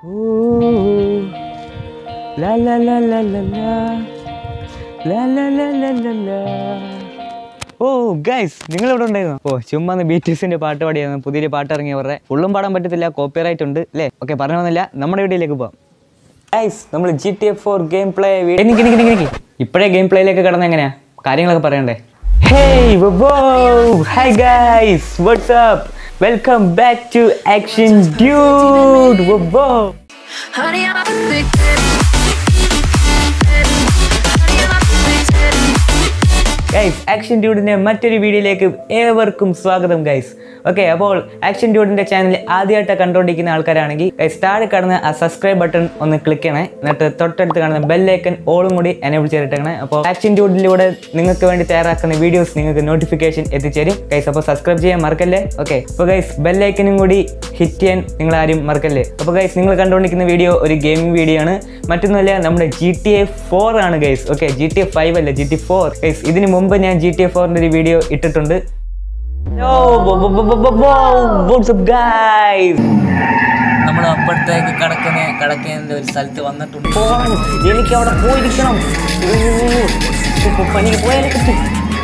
Ooh. La la la la la la. La la la la la la. ഓ guys നിങ്ങൾ ഇവിടെ ഉണ്ടായിരുന്നു ഓ ചുമ്മാ ബി ടി എസിന്റെ പാട്ട് പാടിയാണ് പുതിയൊരു പാട്ട് ഇറങ്ങിയവരുടെ ഉള്ളും പാടാൻ പറ്റത്തില്ല കോപ്പിറൈറ്റ് ഉണ്ട് അല്ലേ ഓക്കെ പറഞ്ഞു വന്നില്ല നമ്മുടെ വീഡിയോയിലേക്ക് പോവാം ഗൈസ് നമ്മൾ G T F four game play എനിക്ക് എനിക്ക് എനിക്ക് ഇപ്പോഴേ ഗെയിം പ്ലേയിലേക്ക് കടന്ന എങ്ങനെയാ കാര്യങ്ങളൊക്കെ പറയണ്ടേ hey hi guys what's up welcome back to Action Dude Honey, I'm addicted. Honey, I'm addicted. Guys Action ഡ്യൂഡിൻ്റെ മറ്റൊരു വീഡിയോയിലേക്ക് ഏവർക്കും സ്വാഗതം ഗൈസ് ഓക്കെ അപ്പോൾ ആക്ഷൻ ഡ്യൂഡിൻ്റെ ചാനൽ ആദ്യമായിട്ട് കണ്ടുകൊണ്ടിരിക്കുന്ന ആൾക്കാരാണെങ്കിൽ ഗൈസ് താഴെ കാണുന്ന ആ സബ്സ്ക്രൈബ് ബട്ടൺ ഒന്ന് ക്ലിക്ക് ചെയ്യണേ എന്നിട്ട് തൊട്ടടുത്ത് കാണുന്ന ബെല്ലൈക്കൻ ഓളും കൂടി എനേബിൾ ചെയ്തിട്ടേക്കണേ അപ്പോൾ ആക്ഷൻ ഡ്യൂഡിലൂടെ നിങ്ങൾക്ക് വേണ്ടി തയ്യാറാക്കുന്ന വീഡിയോസ് നിങ്ങൾക്ക് നോട്ടിഫിക്കേഷൻ എത്തിച്ചേരും ഗൈസ് അപ്പോൾ സബ്സ്ക്രൈബ് ചെയ്യാൻ മറക്കല്ലേ ഓക്കെ അപ്പോൾ ഗൈസ് ബെല്ലൈക്കനും കൂടി ഹിറ്റ് ചെയ്യാൻ നിങ്ങൾ ആരും മറക്കല്ലേ അപ്പോൾ ഗൈസ് നിങ്ങൾ കണ്ടുകൊണ്ടിരിക്കുന്ന വീഡിയോ ഒരു ഗെയിമിംഗ് വീഡിയോ ആണ് മറ്റൊന്നുമല്ല നമ്മുടെ ജി ടി എ ഫോർ ആണ് guys okay G T A five അല്ല ജി ടി ഫോർ ഗൈസ് ഇതിന് മുമ്പ് ഞാൻ ജി ടി എ ഫോറിൻ്റെ ഒരു വീഡിയോ ഇട്ടിട്ടുണ്ട് നമ്മൾ അപ്പുറത്തേക്ക് കടക്കുന്ന കടക്കേണ്ട ഒരു സ്ഥലത്ത് വന്നിട്ടുണ്ട് പോകണം എനിക്ക് അവിടെ പോയിരിക്കണം പണിക്ക് പോയാലേ കിട്ടും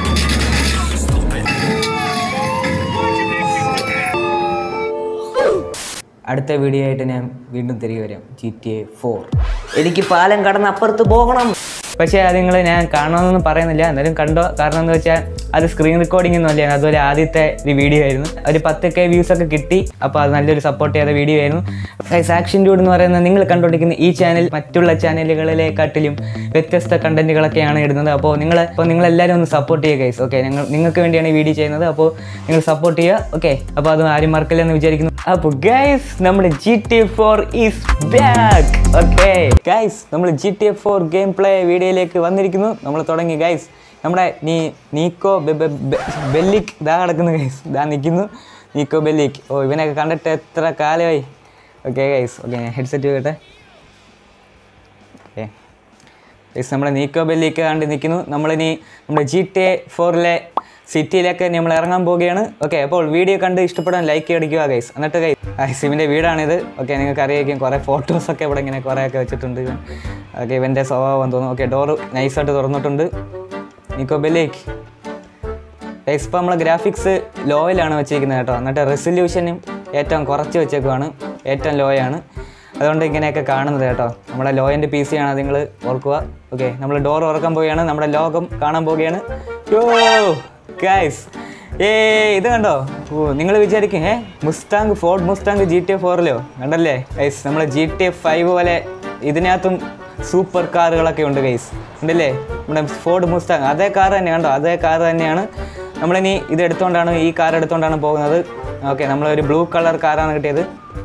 അടുത്ത വീഡിയോ ആയിട്ട് ഞാൻ വീണ്ടും തിരികെ വരാം ജി ടി എ ഫോർ എനിക്ക് പാലം കടന്ന് അപ്പുറത്ത് പോകണം പക്ഷേ അത് നിങ്ങൾ ഞാൻ കാണണമെന്നൊന്നും പറയുന്നില്ല എന്നാലും കണ്ടോ കാരണം എന്ന് വെച്ചാൽ അത് സ്ക്രീൻ റെക്കോർഡിംഗ് ഒന്നും അല്ല അതുപോലെ ആദ്യത്തെ ഒരു വീഡിയോ ആയിരുന്നു ഒരു പത്ത് കെ വ്യൂസ് ഒക്കെ കിട്ടി അപ്പോൾ അത് നല്ലൊരു സപ്പോർട്ട് ചെയ്ത വീഡിയോ ആയിരുന്നു ആക്ഷൻ ഡ്യൂഡ് എന്ന് പറയുന്നത് നിങ്ങൾ കണ്ടുകൊണ്ടിരിക്കുന്ന ഈ ചാനൽ മറ്റുള്ള ചാനലുകളിലെക്കാട്ടിലും വ്യത്യസ്ത കണ്ടന്റുകളൊക്കെയാണ് ഇടുന്നത് അപ്പോൾ നിങ്ങൾ അപ്പോൾ നിങ്ങൾ എല്ലാവരും ഒന്ന് സപ്പോർട്ട് ചെയ്യുക ഗൈസ് ഓക്കെ ഞങ്ങൾ നിങ്ങൾക്ക് വേണ്ടിയാണ് ഈ വീഡിയോ ചെയ്യുന്നത് അപ്പോൾ നിങ്ങൾ സപ്പോർട്ട് ചെയ്യുക ഓക്കെ അപ്പോൾ അത് ആരും മറക്കില്ലെന്ന് വിചാരിക്കുന്നു അപ്പോൾ ഗൈസ് നമ്മുടെ G T F four is back okay guys നമ്മൾ G T F four game play വീഡിയോയിലേക്ക് വന്നിരിക്കുന്നു നമ്മൾ തുടങ്ങി ഗൈസ് നമ്മുടെ നീ നീക്കോ ബെ- ബെ- ബെ- ബെല്ലിക് ദാ കിടക്കുന്നു ഗൈസ് ദാ നിൽക്കുന്നു നീക്കോ ബെല്ലിക് ഓ ഇവനൊക്കെ കണ്ടിട്ട് എത്ര കാലമായി ഓക്കെ ഗൈസ് ഓക്കെ ഞാൻ ഹെഡ്സെറ്റ് കേട്ടെ ഓക്കെ ഗൈസ് നമ്മുടെ നീക്കോ ബെല്ലിക്ക് കണ്ട് നിൽക്കുന്നു നമ്മളിനി നമ്മുടെ ജി ടി എ ഫോറിലെ സിറ്റിയിലേക്ക് നമ്മൾ ഇറങ്ങാൻ പോവുകയാണ് ഓക്കെ അപ്പോൾ വീഡിയോ കണ്ട് ഇഷ്ടപ്പെടാൻ ലൈക്ക് അടിക്കുക ഗൈസ് എന്നിട്ട് ഗൈസ് ഗൈസ് ഇവൻ്റെ വീടാണിത് ഓക്കെ നിങ്ങൾക്ക് അറിയായിരിക്കും കുറേ ഫോട്ടോസൊക്കെ ഇവിടെ ഇങ്ങനെ കുറേയൊക്കെ വെച്ചിട്ടുണ്ട് ഇവൻ ഓക്കെ ഇവൻ്റെ സ്വഭാവം തോന്നുന്നു ഓക്കെ ഡോറ് നൈസായിട്ട് തുറന്നിട്ടുണ്ട് നീക്കോ ബെല്ലേക്ക് ഗൈസ് ഇപ്പോൾ നമ്മൾ ഗ്രാഫിക്സ് ലോയിലാണ് വെച്ചിരിക്കുന്നത് കേട്ടോ എന്നിട്ട് റെസൊല്യൂഷനും ഏറ്റവും കുറച്ച് വെച്ചേക്കുവാണ് ഏറ്റവും ലോയാണ് അതുകൊണ്ട് ഇങ്ങനെയൊക്കെ കാണുന്നത് കേട്ടോ നമ്മുടെ ലോയൻ്റെ പി സി ആണ് അത് നിങ്ങൾ ഓർക്കുക ഓക്കെ നമ്മൾ ഡോർ ഉറക്കാൻ പോവുകയാണ് നമ്മുടെ ലോകം കാണാൻ പോവുകയാണ് യോ ഗൈസ് ഏ ഇത് കണ്ടോ ഓ നിങ്ങൾ വിചാരിക്കും ഏ Mustang Ford Mustang G T A ഫോറിലോ കണ്ടല്ലേ ഗൈസ് നമ്മൾ ജി ടി എ ഫൈവ് പോലെ ഇതിനകത്തും സൂപ്പർ കാറുകളൊക്കെ ഉണ്ട് ഗൈസ് ഉണ്ടല്ലേ നമ്മുടെ ഫോർഡ് മുസ്താങ് അതേ കാർ തന്നെ കണ്ടോ അതേ കാർ തന്നെയാണ് നമ്മളിനി ഇത് എടുത്തുകൊണ്ടാണ് ഈ കാർ എടുത്തുകൊണ്ടാണ് പോകുന്നത് ഓക്കെ നമ്മളൊരു ബ്ലൂ കളർ കാറാണ് കിട്ടിയത്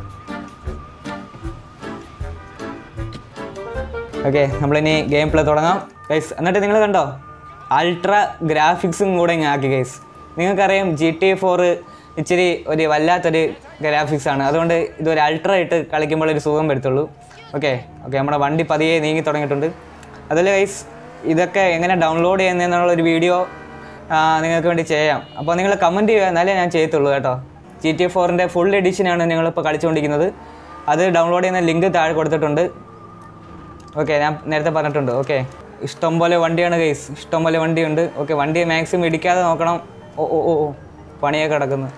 ഓക്കെ നമ്മളിനി ഗെയിം പ്ലേ തുടങ്ങാം ഗൈസ് എന്നിട്ട് നിങ്ങൾ കണ്ടോ അൾട്രാ ഗ്രാഫിക്സും കൂടെ ഇങ്ങ് ആക്കി ഗൈസ് നിങ്ങൾക്കറിയാം ജി ടി ഫോറ് ഇച്ചിരി ഒരു വല്ലാത്തൊരു ഗ്രാഫിക്സ് ആണ് അതുകൊണ്ട് ഇതൊരു അൾട്ര ഇട്ട് കളിക്കുമ്പോൾ ഒരു സുഖം വരത്തുള്ളൂ ഓക്കെ ഓക്കെ നമ്മുടെ വണ്ടി പതിയെ നീങ്ങി തുടങ്ങിയിട്ടുണ്ട് അതുപോലെ ഗൈസ് ഇതൊക്കെ എങ്ങനെ ഡൗൺലോഡ് ചെയ്യുന്നതെന്നുള്ളൊരു വീഡിയോ നിങ്ങൾക്ക് വേണ്ടി ചെയ്യാം അപ്പോൾ നിങ്ങൾ കമൻറ്റ് ചെയ്യുക എന്നാലേ ഞാൻ ചെയ്യത്തുള്ളൂ കേട്ടോ ജി ടി ഫോറിൻ്റെ ഫുൾ എഡിഷനാണ് നിങ്ങളിപ്പോൾ കളിച്ചുകൊണ്ടിരിക്കുന്നത് അത് ഡൗൺലോഡ് ചെയ്യുന്ന ലിങ്ക് താഴെ കൊടുത്തിട്ടുണ്ട് ഓക്കെ ഞാൻ നേരത്തെ പറഞ്ഞിട്ടുണ്ട് ഓക്കെ ഇഷ്ടം പോലെ വണ്ടിയാണ് ഗൈസ് ഇഷ്ടം പോലെ വണ്ടിയുണ്ട് ഓക്കെ വണ്ടി മാക്സിമം ഇടിക്കാതെ നോക്കണം ഓ ഓ ഓ ഓ പണിയൊക്കെ കിടക്കുന്നു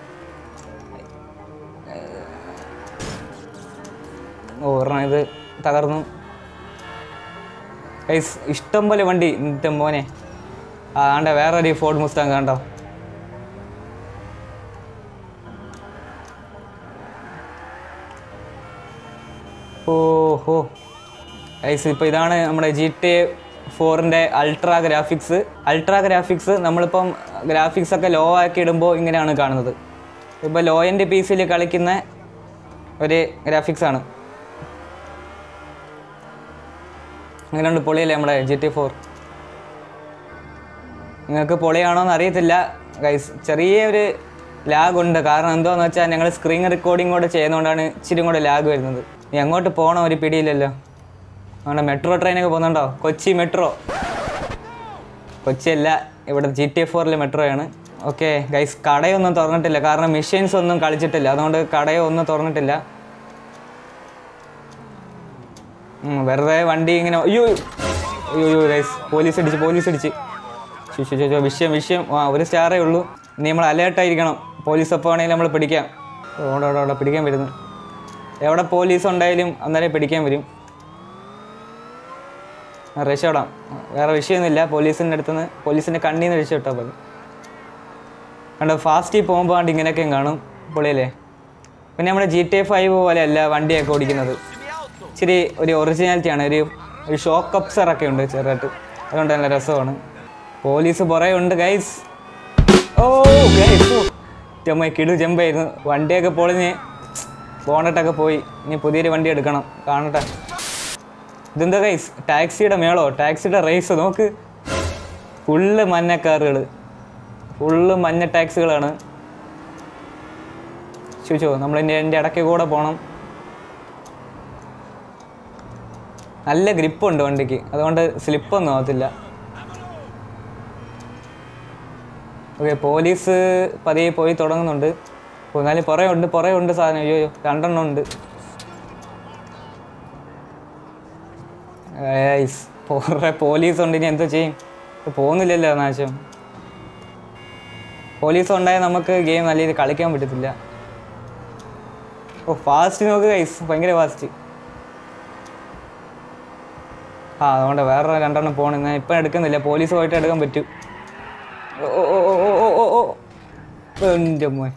ഓ ഒരെണ്ണം ഇത് തകർന്നു ഗൈസ് ഇഷ്ടം പോലെ വണ്ടി ഇന്നത്തെ മോനെ ആ ആണ്ടെ വേറൊരു ഫോർഡ് മുസ്താങ് കണ്ടോ ഓഹോ ഐസ് ഇപ്പോൾ ഇതാണ് നമ്മുടെ ജി ടി എ ഫോറിൻ്റെ അൾട്രാ ഗ്രാഫിക്സ് അൾട്രാ ഗ്രാഫിക്സ് നമ്മളിപ്പം ഗ്രാഫിക്സ് ഒക്കെ ലോ ആക്കി ഇടുമ്പോൾ ഇങ്ങനെയാണ് കാണുന്നത് ഇപ്പോൾ ലോ എൻ്റെ പി സിയിൽ കളിക്കുന്ന ഒരു ഗ്രാഫിക്സ് ആണ് അങ്ങനെയുണ്ട് പൊളിയല്ലേ നമ്മുടെ ജി ടി ഫോർ നിങ്ങൾക്ക് പൊളിയാണോ എന്ന് അറിയത്തില്ല ഗൈസ് ചെറിയൊരു ലാഗ് ഉണ്ട് കാരണം എന്താണെന്ന് വെച്ചാൽ ഞങ്ങൾ സ്ക്രീൻ റെക്കോർഡിംഗ് കൂടെ ചെയ്യുന്നതുകൊണ്ടാണ് ഇച്ചിരി കൂടെ ലാഗ് വരുന്നത് ഇനി അങ്ങോട്ട് പോകണം ഒരു പിടിയില്ലല്ലോ നമ്മുടെ മെട്രോ ട്രെയിനൊക്കെ പോകുന്നുണ്ടോ കൊച്ചി മെട്രോ കൊച്ചി അല്ല ഇവിടെ ജി ടി എഫ് ഫോറിലെ മെട്രോയാണ് ഓക്കെ ഗൈസ് കടയൊന്നും തുറന്നിട്ടില്ല കാരണം മെഷീൻസ് ഒന്നും കളിച്ചിട്ടില്ല അതുകൊണ്ട് കടയോ ഒന്നും തുറന്നിട്ടില്ല ഉം, വെറുതെ വണ്ടി ഇങ്ങനെ അയ്യോ അയ്യോ അയ്യോ ഗൈസ് പോലീസ് അടിച്ച് പോലീസ് അടിച്ച് ശോ, ശോ, ശോ, ശോ, വിഷയം വിഷയം ആ ഒരു സ്റ്റാറേ ഉള്ളൂ ഇനി നമ്മൾ അലേർട്ടായിരിക്കണം പോലീസ് എപ്പോൾ വേണമെങ്കിലും നമ്മൾ പിടിക്കാം ഓടെ ഓടെ ഓടെ പിടിക്കാൻ വരുന്നു എവിടെ പോലീസ് ഉണ്ടായാലും അന്നേരം പിടിക്കാൻ വരും ആ, രക്ഷപ്പെടാം വേറെ വിഷയമൊന്നുമില്ല പോലീസിൻ്റെ അടുത്തുനിന്ന് പോലീസിൻ്റെ കണ്ണിൽ നിന്ന് രക്ഷപ്പെട്ടാൽ മതി കണ്ടോ ഫാസ്റ്റിൽ പോകുമ്പോൾ കണ്ട് ഇങ്ങനെയൊക്കെയും കാണും പൊളിയല്ലേ പിന്നെ നമ്മുടെ ജി ടി എ ഫൈവ് പോലെയല്ല വണ്ടിയൊക്കെ ഓടിക്കുന്നത് ഇച്ചിരി ഒരു ഒറിജിനാലിറ്റിയാണ് ഒരു ഒരു ഷോക്ക് അപ്സറൊക്കെ ഉണ്ട് ചെറുതായിട്ട് അതുകൊണ്ട് നല്ല രസമാണ് പോലീസ് പുറകെ ഉണ്ട് ഗൈസ് ഓ ഗൈസ് ചമ്മ കിടു ചെമ്പായിരുന്നു വണ്ടിയൊക്കെ പൊളിഞ്ഞ് ബോണറ്റൊക്കെ പോയി ഇനി പുതിയൊരു വണ്ടി എടുക്കണം കാണട്ടെ ഇതെന്താ ഗൈസ് ടാക്സിയുടെ മേളോ ടാക്സിയുടെ റേസ് നോക്ക് ഫുള്ള് മഞ്ഞ കാറുകൾ ഫുള്ള് മഞ്ഞ ടാക്സികളാണ് ചോദിച്ചോ നമ്മൾ എൻ്റെ എൻ്റെ ഇടയ്ക്ക് കൂടെ പോകണം നല്ല ഗ്രിപ്പുണ്ട് വണ്ടിക്ക് അതുകൊണ്ട് സ്ലിപ്പൊന്നും ആവത്തില്ല ഓക്കെ പോലീസ് പതിയെ പോയി തുടങ്ങുന്നുണ്ട് ഓ, എന്നാലും പുറകെ ഉണ്ട് പുറകെ ഉണ്ട് സാധനം അയ്യോ അയ്യോ രണ്ടെണ്ണം ഉണ്ട് ഏയ്സ്, പുറകെ പോലീസ് ഉണ്ട് ഇനി എന്തോ ചെയ്യും ഇത് പോകുന്നില്ലല്ലോ നാശം പോലീസ് ഉണ്ടായാൽ നമുക്ക് ഗെയിം നല്ല രീതിയിൽ കളിക്കാൻ പറ്റത്തില്ല ഓ ഫാസ്റ്റ് നോക്ക് ഗൈസ് ഭയങ്കര ഫാസ്റ്റ് ആ അതുകൊണ്ട് വേറെ രണ്ടെണ്ണം പോകണം ഞാൻ ഇപ്പം എടുക്കുന്നില്ല പോലീസ് പോയിട്ട് എടുക്കാൻ പറ്റും ഓ ഓ ഓ ഓ ഓ ഓ ഓ എൻ്റെ മോൻ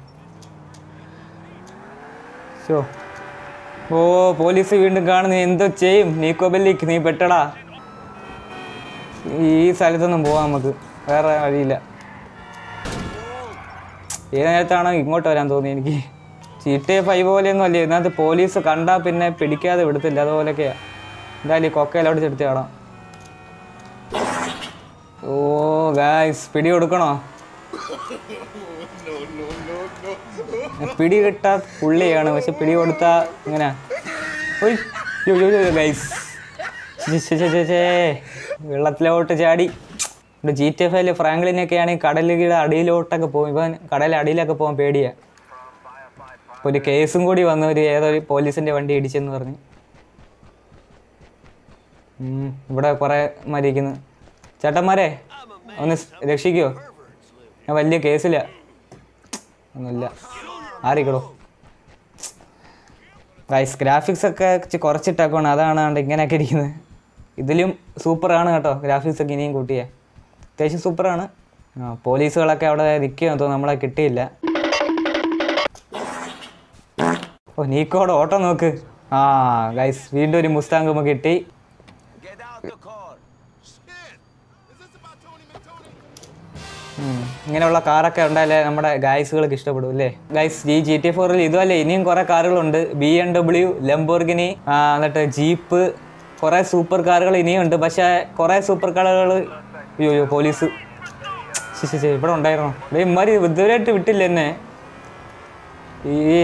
ഷോ ഓ പോലീസ് വീണ്ടും കാണുന്നു എന്തോ ചെയ്യും നീക്കോ ബെല്ലിക്ക് നീ പെട്ടടാ ഈ സ്ഥലത്തൊന്നും പോവാം നമുക്ക് വേറെ വഴിയില്ല ഏത് നേരത്താണോ ഇങ്ങോട്ട് വരാൻ തോന്നി എനിക്ക് ചീറ്റേ ഫൈവ് പോലെയൊന്നും അല്ലേ ഇതിനകത്ത് പോലീസ് കണ്ടാൽ പിന്നെ പിടിക്കാതെ വിടത്തില്ല അതുപോലെയൊക്കെയാ എന്തായാലും ഈ കൊക്കയിലോട്ട് ചെടുത്ത് കാണാം ഓ ഗായ്സ് പിടി കൊടുക്കണോ പിടി കിട്ടാ പുള്ളിയാണ് പക്ഷെ പിടി കൊടുത്താ ഇങ്ങനെ ഗൈസ് വെള്ളത്തിലോട്ട് ചാടി ഇവിടെ ജി ടി എഫ് ഐയിൽ ഫ്രാങ്ക്ലിനൊക്കെ ആണെങ്കിൽ കടലിയുടെ അടിയിലോട്ടൊക്കെ പോകും ഇവൻ കടലിൽ അടിയിലൊക്കെ പോകാൻ പേടിയാ ഇപ്പൊ ഒരു കേസും കൂടി വന്നു ഒരു ഏതൊരു പോലീസിന്റെ വണ്ടി ഇടിച്ചെന്ന് പറഞ്ഞ് ഉം, ഇവിടെ കുറെ മരിക്കുന്നു ചേട്ടന്മാരെ ഒന്ന് സ് രക്ഷിക്കോ ഞാൻ വലിയ കേസില്ല ഒന്നുമില്ല ആരിക്കടോ ഗൈസ് ഗ്രാഫിക്സ് ഒക്കെ ഇച്ചിരി കുറച്ചിട്ടേക്കാണ് അതാണ് കണ്ട് ഇങ്ങനെയൊക്കെ ഇരിക്കുന്നത് ഇതിലും സൂപ്പറാണ് കേട്ടോ ഗ്രാഫിക്സ് ഒക്കെ ഇനിയും കൂട്ടിയേ അത്യാവശ്യം സൂപ്പറാണ് ആ പോലീസുകളൊക്കെ അവിടെ നിൽക്കുകയെന്ന് തോന്നുന്നു നമ്മളെ കിട്ടിയില്ല ഓ നീക്കോടെ ഓട്ടം നോക്ക് ആ ഗൈസ് വീണ്ടും ഒരു മുസ്താങ് നമുക്ക് കിട്ടി ഉം. ഇങ്ങനെയുള്ള കാറൊക്കെ ഉണ്ടായാലേ നമ്മുടെ ഗൈസുകൾക്ക് ഇഷ്ടപ്പെടും അല്ലേ ഗൈസ് ഈ ജി ടി ഫോറിൽ ഇതുമല്ലേ ഇനിയും കുറെ കാറുകളുണ്ട് ബി എം ഡബ്ല്യു ലംബോർഗിനി എന്നിട്ട് ജീപ്പ് കുറെ സൂപ്പർ കാറുകൾ ഇനിയും ഉണ്ട് പക്ഷേ കുറെ സൂപ്പർ കാറുകൾ അയ്യോ അയ്യോ പോലീസ് ശരി ശരി ശരി, ഇവിടെ ഉണ്ടായിരുന്നോ ഇവിടെ ഇമാര് ഇതുവരെയായിട്ട് വിട്ടില്ല എന്നെ ഈ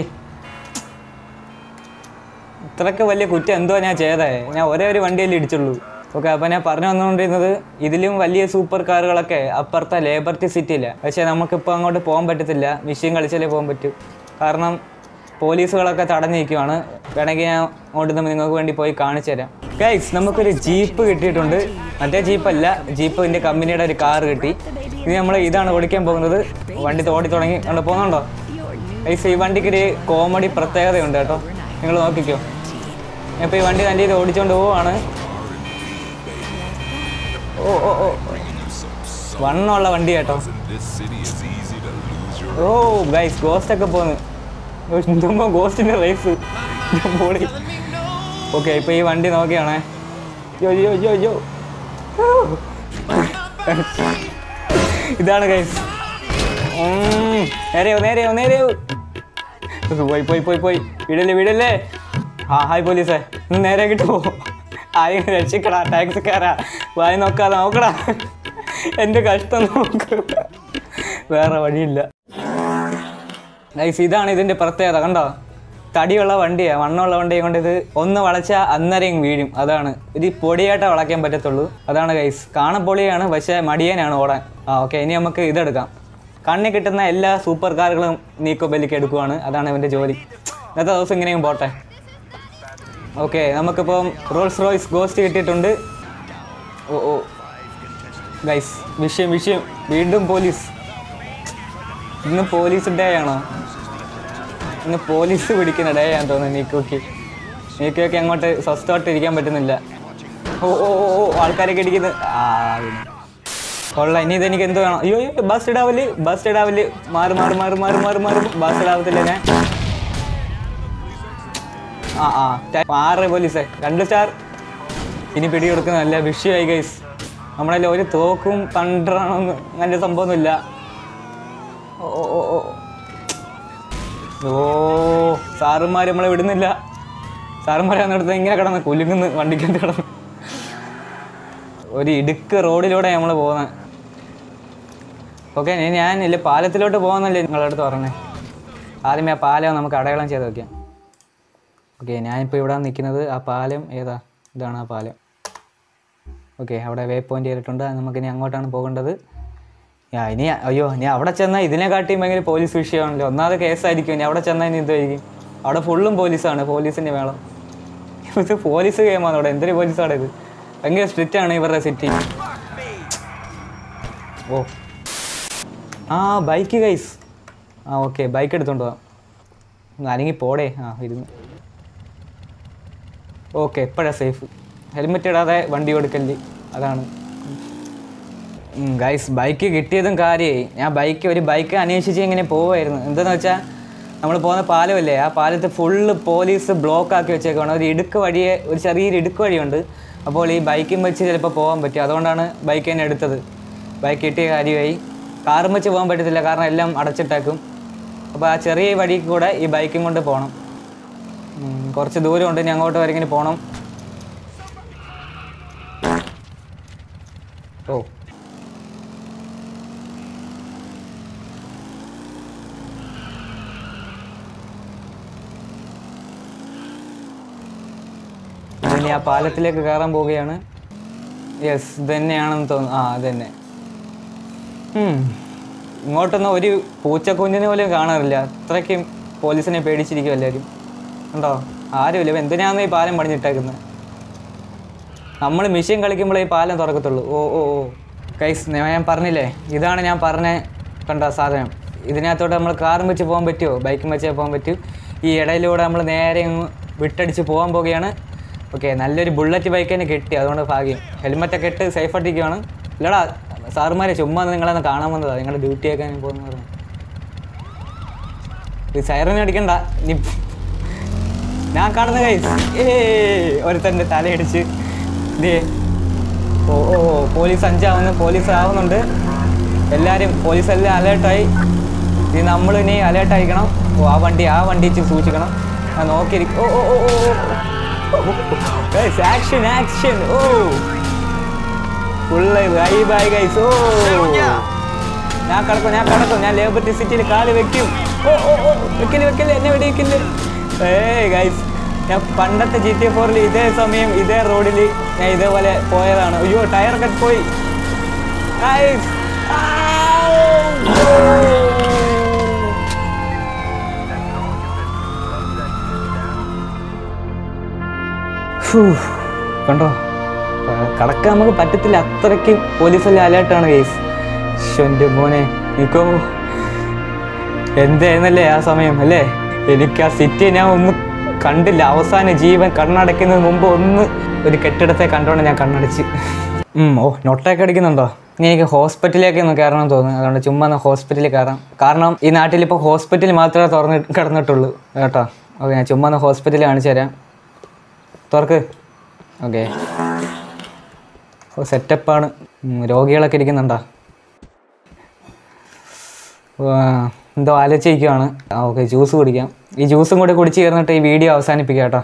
ഇത്രയൊക്കെ വലിയ കുറ്റം എന്തോ ഞാൻ ചെയ്തേ ഞാൻ ഒരേ ഒരു വണ്ടിയല്ലേ ഇടിച്ചുള്ളൂ ഓക്കെ അപ്പോൾ ഞാൻ പറഞ്ഞു വന്നുകൊണ്ടിരുന്നത് ഇതിലും വലിയ സൂപ്പർ കാറുകളൊക്കെ അപ്പുറത്തെ ലേബർട്ടി സിറ്റിയില്ല പക്ഷേ നമുക്കിപ്പോൾ അങ്ങോട്ട് പോകാൻ പറ്റത്തില്ല മിഷീൻ കളിച്ചാലേ പോകാൻ പറ്റൂ കാരണം പോലീസുകളൊക്കെ തടഞ്ഞു നിൽക്കുവാണ് വേണമെങ്കിൽ ഞാൻ അങ്ങോട്ട് നിന്ന് നിങ്ങൾക്ക് വേണ്ടി പോയി കാണിച്ചു തരാം ഗൈസ് നമുക്കൊരു ജീപ്പ് കിട്ടിയിട്ടുണ്ട് മറ്റേ ജീപ്പല്ല ജീപ്പിൻ്റെ കമ്പനിയുടെ ഒരു കാർ കിട്ടി ഇത് നമ്മൾ ഇതാണ് ഓടിക്കാൻ പോകുന്നത് വണ്ടി ഓടി തുടങ്ങി കണ്ടോ പോകുന്നുണ്ടോ ഗൈസ് ഈ വണ്ടിക്ക് ഒരു കോമഡി പ്രത്യേകതയുണ്ട് കേട്ടോ നിങ്ങൾ നോക്കിക്കോ ഞാൻ ഇപ്പോൾ ഈ വണ്ടി നല്ല ഇത് ഓടിച്ചുകൊണ്ട് പോവാണ് ഓ ഓ ഓ വണ്ണമുള്ള വണ്ടി കേട്ടോ ഓ ഗൈസ് ഗോസ്റ്റ് ഒക്കെ പോന്ന് എന്തുമ്പോ ഗോസ്റ്റിന്റെ റേസ് പോടി ഓക്കെ ഇപ്പൊ ഈ വണ്ടി നോക്കിയാണേ യോ യോ യോ യോ ഇതാണ് ഗൈസ് നേരെയോ നേരെയോ നേരെയോ പോയി പോയി പോയി പോയി വിടല്ലേ വിടല്ലേ ആ ഹായ് പോലീസേ ഒന്ന് നേരെ കിട്ടുമോ ആരെയും രക്ഷിക്കടാ ടാക്സിക്കാരാ വായി നോക്കാതെ നോക്കടാ എൻ്റെ കഷ്ടം നോക്ക് വേറെ വഴിയില്ല ഗൈസ് ഇതാണ് ഇതിൻ്റെ പ്രത്യേകത കണ്ടോ തടിയുള്ള വണ്ടിയാണ് വണ്ണമുള്ള വണ്ടിയെ കൊണ്ട് ഇത് ഒന്ന് വളച്ചാൽ അന്നേരം വീഴും അതാണ് ഇത് പൊടിയായിട്ടേ വളയ്ക്കാൻ പറ്റത്തുള്ളൂ അതാണ് ഗൈസ് കാണാൻ പൊളിയാണ് പക്ഷേ മടിയനാണ് ഓടാൻ ആ ഓക്കെ ഇനി നമുക്ക് ഇതെടുക്കാം കണ്ണിൽ കിട്ടുന്ന എല്ലാ സൂപ്പർ കാറുകളും നീക്കോ ബെല്ലിക്ക് എടുക്കുവാണ് അതാണ് ഇവൻ്റെ ജോലി ഇന്നത്തെ ദിവസം ഇങ്ങനെയും പോട്ടെ ഓക്കെ നമുക്കിപ്പം റോൾസ് റോയ്സ് ഗോസ്റ്റ് കിട്ടിയിട്ടുണ്ട് ഓ ഓ ഗൈസ് വിഷയം വിഷയം വീണ്ടും പോലീസ് ഇന്ന് പോലീസ് ഡേ ആണോ ഇന്ന് പോലീസ് പിടിക്കുന്ന ഡേ ആണെന്ന് തോന്നുന്നു നീക്കോക്ക് നീക്കൊക്കെ അങ്ങോട്ട് സ്വസ്ഥമായിട്ട് ഇരിക്കാൻ പറ്റുന്നില്ല ഓ ഓ ഓ ഓ ആൾക്കാരൊക്കെ ഇടിക്കുന്നത് ആ കൊള്ളാം ഇനി ഇതെനിക്ക് എന്ത് വേണം അയ്യോ അയ്യോ ബസ് ഇടാവല് ബസ് ഇടാവല് മാറി മാറി മാറി മാറി മാറി മാറി ബസ് ഇടാവത്തില്ല ഞാൻ ആ ആ ടൈ- ആറ് പോലീസേ രണ്ട് സ്റ്റാർ ഇനി പിടി കൊടുക്കുന്ന നല്ല വിഷയമായി ഗൈസ് നമ്മളതിൽ ഒരു തോക്കും കണ്ടാണെന്ന് അങ്ങനത്തെ സംഭവമൊന്നുമില്ല ഓ ഓ ഓ ഓ ഓ സാറുമാർ നമ്മളെ വിടുന്നില്ല സാറുമാരെ വന്നിടത്ത് ഇങ്ങനെ കിടന്ന് കുലുങ്ങുന്നു വണ്ടിക്കകത്ത് കിടന്ന് ഒരു ഇടുക്ക് റോഡിലൂടെ നമ്മൾ പോകുന്നത് ഓക്കെ ഞാൻ ഇല്ല പാലത്തിലോട്ട് പോകുന്നല്ലേ നിങ്ങളുടെ അടുത്ത് പറഞ്ഞേ ആദ്യമേ ആ പാലം നമുക്ക് അടയാളം ചെയ്ത് വെക്കാം ഓക്കെ ഞാനിപ്പോൾ ഇവിടെ നിൽക്കുന്നത് ആ പാലം ഏതാ ഇതാണ് ആ പാലം ഓക്കെ അവിടെ വേ പോയിന്റ് ചെയ്തിട്ടുണ്ട് അത് നമുക്ക് ഇനി അങ്ങോട്ടാണ് പോകേണ്ടത് യാ ഇനി അയ്യോ ഇനി അവിടെ ചെന്നാൽ ഇതിനെക്കാട്ടിയും ഭയങ്കര പോലീസ് വിഷയമാണല്ലോ ഒന്നാമത് കേസായിരിക്കും ഇനി അവിടെ ചെന്നാൽ ഇനി ഇതായിരിക്കും അവിടെ ഫുള്ളും പോലീസാണ് പോലീസിൻ്റെ വേളം ഇത് പോലീസ് ഗെയിമാണ് അവിടെ എന്തൊരു പോലീസാണ് ഇത് ഭയങ്കര സ്ട്രിക്റ്റ് ആണ് ഇവരുടെ സിറ്റി ഓ ആ ബൈക്ക് ഗൈസ് ആ ഓക്കെ ബൈക്ക് എടുത്തോണ്ട് പോവാം ഒന്ന് അല്ലെങ്കിൽ പോടേ ആ ഇരുന്ന് ഓക്കെ എപ്പോഴാണ് സേഫ് ഹെൽമെറ്റ് ഇടാതെ വണ്ടി കൊടുക്കല് അതാണ് ഗൈസ് ബൈക്ക് കിട്ടിയതും കാര്യമായി ഞാൻ ബൈക്ക് ഒരു ബൈക്ക് അന്വേഷിച്ച് ഇങ്ങനെ പോവായിരുന്നു എന്താണെന്ന് വെച്ചാൽ നമ്മൾ പോകുന്ന പാലമല്ലേ ആ പാലത്ത് ഫുള്ള് പോലീസ് ബ്ലോക്ക് ആക്കി വെച്ചേക്കാണ് ഒരു ഇടുക്ക് വഴിയെ ഒരു ചെറിയൊരു ഇടുക്ക് വഴിയുണ്ട് അപ്പോൾ ഈ ബൈക്കും വെച്ച് ചിലപ്പോൾ പോകാൻ പറ്റും അതുകൊണ്ടാണ് ബൈക്ക് തന്നെ എടുത്തത് ബൈക്ക് കിട്ടിയ കാര്യമായി കാറും വെച്ച് പോകാൻ പറ്റത്തില്ല കാരണം എല്ലാം അടച്ചിട്ടേക്കും അപ്പോൾ ആ ചെറിയ വഴി കൂടെ ഈ ബൈക്കും കൊണ്ട് പോകണം ഉം, കുറച്ച് ദൂരമുണ്ട് ഇനി അങ്ങോട്ട് വരെ ഇങ്ങനെ പോകണം ഓ ഇനി ആ പാലത്തിലേക്ക് കയറാൻ പോവുകയാണ് യെസ് ഇത് തന്നെയാണെന്ന് തോന്നുന്നു ആ അത് തന്നെ ഉം. ഇങ്ങോട്ടൊന്നും ഒരു പൂച്ചക്കുഞ്ഞിനെ പോലും കാണാറില്ല അത്രയ്ക്കും പോലീസിനെ പേടിച്ചിരിക്കും എല്ലാവരും ഉണ്ടോ ആരുമില്ല ഇപ്പം എന്തിനാണ് ഈ പാലം പണിഞ്ഞിട്ടേക്കുന്നത് നമ്മൾ മിഷീൻ കളിക്കുമ്പോഴേ ഈ പാലം തുറക്കത്തുള്ളൂ ഓ ഓ ഓ കൈസ് ഞാൻ പറഞ്ഞില്ലേ ഇതാണ് ഞാൻ പറഞ്ഞ കണ്ട സാധനം ഇതിനകത്തോട്ട് നമ്മൾ കാറും വെച്ച് പോകാൻ പറ്റുമോ ബൈക്കും വെച്ചേ പോകാൻ പറ്റൂ ഈ ഇടയിലൂടെ നമ്മൾ നേരെ അങ്ങ് വിട്ടടിച്ച് പോകാൻ പോവുകയാണ് ഓക്കെ നല്ലൊരു ബുള്ളറ്റ് ബൈക്ക് തന്നെ കിട്ടി അതുകൊണ്ട് ഭാഗ്യം ഹെൽമെറ്റൊക്കെ ഇട്ട് സേഫായിട്ടിരിക്കുകയാണ് ഇല്ലടാ സാറുമാരെ ചുമ്മാ ഒന്ന് നിങ്ങളെ ഒന്ന് കാണാൻ വന്നതാണ് നിങ്ങളുടെ ഡ്യൂട്ടി ആക്കാൻ പോകുന്ന പറഞ്ഞു ഈ സൈറൻ അടിക്കണ്ട ഇനി ഞാൻ കാണുന്ന കൈസ് ഏ ഒരുത്തൻ്റെ തലയടിച്ച് ദേ ഓ ഓ ഓ, പോലീസ് അഞ്ചാവുന്നു പോലീസ് ആവുന്നുണ്ട് എല്ലാവരും പോലീസ് എല്ലാം അലേർട്ടായി ഇനി നമ്മൾ ഇനി അലേർട്ട് ആയിരിക്കണം ഓ ആ വണ്ടി ആ വണ്ടി ഇച്ചിരി സൂക്ഷിക്കണം ആ നോക്കിയിരിക്കും ഓ ഓ ഓ ഓ ആക്ഷൻ ആക്ഷൻ ഓ ഫുള്ള് ബൈ ബൈ ഗൈസ് ഓ ഞാൻ കിടക്കും ഞാൻ കിടക്കും ഞാൻ ലേബർട്ടി സിറ്റിയിൽ കാല് വെക്കും ഓ ഓ ഓ വെക്കല് വെക്കല് എന്നെ വെടി വെക്കല് ഏയ് ഗൈസ് ഞാൻ പണ്ടത്തെ ജി ടി ഫോറിൽ ഇതേ സമയം ഇതേ റോഡിൽ ഞാൻ ഇതേപോലെ പോയതാണ് അയ്യോ ടയറൊക്കെ പോയി Guys. ഫൂ. കണ്ടോ ആ, കടക്കാൻ നമുക്ക് പറ്റത്തില്ല അത്രയ്ക്ക് പോലീസെല്ലാം അലേർട്ടാണ് കേസ് എൻ്റെ മോനെ നിക്കോ എന്തായിരുന്നല്ലേ ആ സമയം അല്ലേ എനിക്ക് ആ സിറ്റി ഞാൻ ഒന്ന് കണ്ടില്ല അവസാന ജീവൻ കണ്ണടയ്ക്കുന്നതിന് മുമ്പ് ഒന്ന് ഒരു കെട്ടിടത്തെ കണ്ടോണ്ട് ഞാൻ കണ്ണടച്ച് ഉം, ഓ നൊട്ടൊക്കെ അടിക്കുന്നുണ്ടോ ഇനി എനിക്ക് ഹോസ്പിറ്റലിലേക്ക് ഒന്ന് കയറണം എന്ന് തോന്നുന്നു അതുകൊണ്ട് ചുമ്മാ ഒന്ന് ഹോസ്പിറ്റലിൽ കയറാം കാരണം ഈ നാട്ടിൽ ഇപ്പോൾ ഹോസ്പിറ്റൽ മാത്രമേ തുറന്ന് കിടന്നിട്ടുള്ളൂ കേട്ടോ ഓക്കെ ഞാൻ ചുമ്മാ ഒന്ന് ഹോസ്പിറ്റലിൽ കാണിച്ചു തരാം തുറക്ക് ഓക്കെ ഓ സെറ്റപ്പാണ് രോഗികളൊക്കെ ഇരിക്കുന്നുണ്ടോ ആ, എന്തോ ആലോചിക്കുകയാണ് ആ ഓക്കെ ജ്യൂസ് കുടിക്കാം ഈ ജ്യൂസും കൂടി കുടിച്ച് ചേർന്നിട്ട് ഈ വീഡിയോ അവസാനിപ്പിക്കാം കേട്ടോ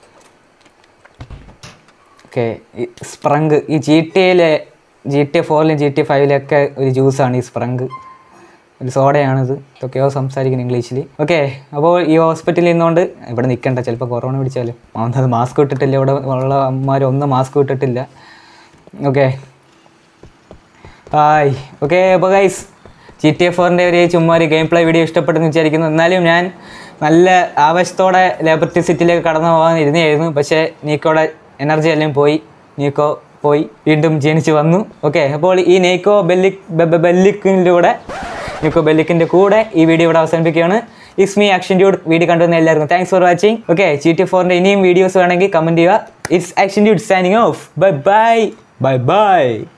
ഓക്കെ ഈ സ്പ്രങ്ക് ഈ ജി ടി എയിലെ ജി ടി എ ഫോറിലും ജി ടി എ ഫൈവിലൊക്കെ ഒരു ജ്യൂസാണ് ഈ സ്പ്രങ്ക് ഒരു സോഡയാണിത് ഇതൊക്കെയോ സംസാരിക്കുന്നു ഇംഗ്ലീഷിൽ ഓക്കെ അപ്പോൾ ഈ ഹോസ്പിറ്റലിൽ നിന്നുകൊണ്ട് ഇവിടെ നിൽക്കണ്ട ചിലപ്പോൾ കൊറോണ പിടിച്ചാലും ഒന്നത് മാസ്ക് ഇട്ടിട്ടില്ല ഇവിടെ ഉള്ള അമ്മമാർ ഒന്നും മാസ്ക് ഇട്ടിട്ടില്ല ഓക്കെ ഹായ് ഓക്കെ അപ്പോൾ ഗൈസ് ജി ടി എഫ് ഫോറിൻ്റെ ഒരു ചുമ്മാ ഒരു ഗെയിം പ്ലേ വീഡിയോ ഇഷ്ടപ്പെട്ടെന്ന് വിചാരിക്കുന്നു എന്നാലും ഞാൻ നല്ല ആവശ്യത്തോടെ ലേബർട്ടി സിറ്റിയിലേക്ക് കടന്നു പോകാൻ ഇരുന്നായിരുന്നു പക്ഷേ നീക്കോടെ എനർജി എല്ലാം പോയി നീക്കോ പോയി വീണ്ടും ജനിച്ചു വന്നു ഓക്കെ അപ്പോൾ ഈ നീക്കോ ബെല്ലിക് ബെല്ലിക്കിലൂടെ നിക്കോ ബെല്ലിക്കിൻ്റെ കൂടെ ഈ വീഡിയോ ഇവിടെ അവസാനിപ്പിക്കുകയാണ് ഇസ്മി ആക്ഷൻ ഡ്യൂഡ് വീഡിയോ കണ്ടുവന്ന എല്ലാവർക്കും thanks for watching okay G T ഫോറിൻ്റെ ഇനിയും വീഡിയോസ് വേണമെങ്കിൽ കമൻറ്റ് ചെയ്യുക it's action dude signing off bye bye bye by